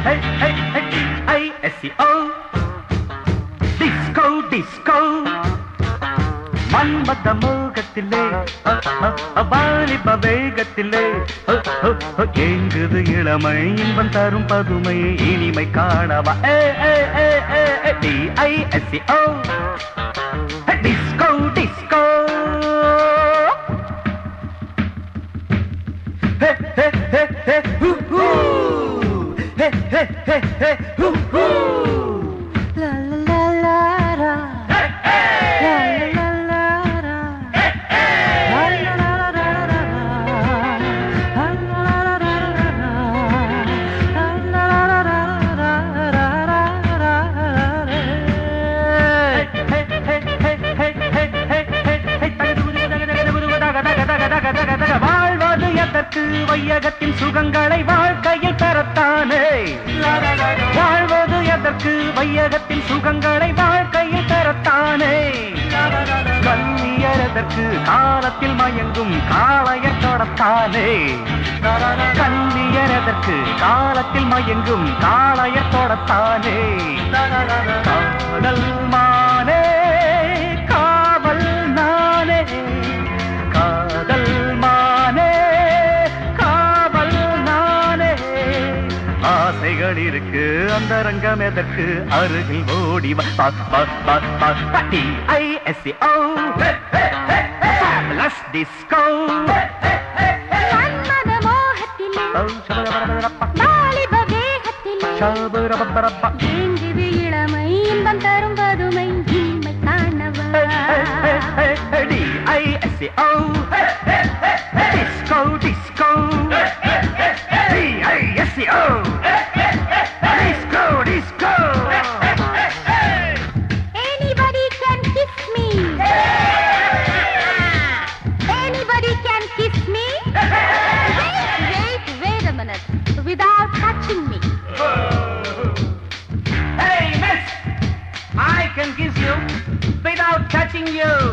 hey, hey, hey, D-I-S-C-O. Disco, disco. மன்மத மோகத்திலே அ, அ, அ, வாலிப வேகத்திலே அ, அ, அ, ஏங்குது இளமை இன்பம் தரும் பதுமை இனிமை காணவா ஏ ஏ ஏ ஏ ஏ D I S C O disco disco hey hey hey hey ஹூ ஹூ ஹே ஹே ஹே ஹே ஹூ ஹூ La la la la la. La la la la la. La la la la la la la. La la la la la la la. La la la la la la la la. வாழ்வது எதற்கு வையகத்தின் சுகங்களை வாழ்க்கையில் பெறத்தானே வாழ்வது எதற்கு வையகத்தின் சுகங்களை வாழ்க்கையில் பெறத்தானே கண்ணியர் எதற்கு காலத்தில் மயங்கும் காளையர் தொடத்தானே கண்ணியர் எதற்கு காலத்தில் மயங்கும் காளையர் தொடத்தானே காதல் மானே காவல் நானே காதல் மானே காவல் நானே ஆசைகள் இருக்கு அந்த ரங்கம் எதற்கு அருகில் ஓடி வா பா, பா, பா, பா, பா, T-I-S-C-O. Fabulous disco. மன்மத மோகத்திலே Oh, shabba-dabba-dabba-dabba. வாலிப வேகத்திலே Shabba-dabba-dabba. ஏங்குது இளமை இன்பம் தரும் பதுமை இன்மை காணவா Hey, hey, hey, hey, D-I-S-C-O. Disco, disco. D-I-S-C-O. Disco, disco. Anybody can kiss me. Anybody can kiss me. Wait, wait, wait a minute. Without touching me. Hey, miss! I can kiss you without touching you.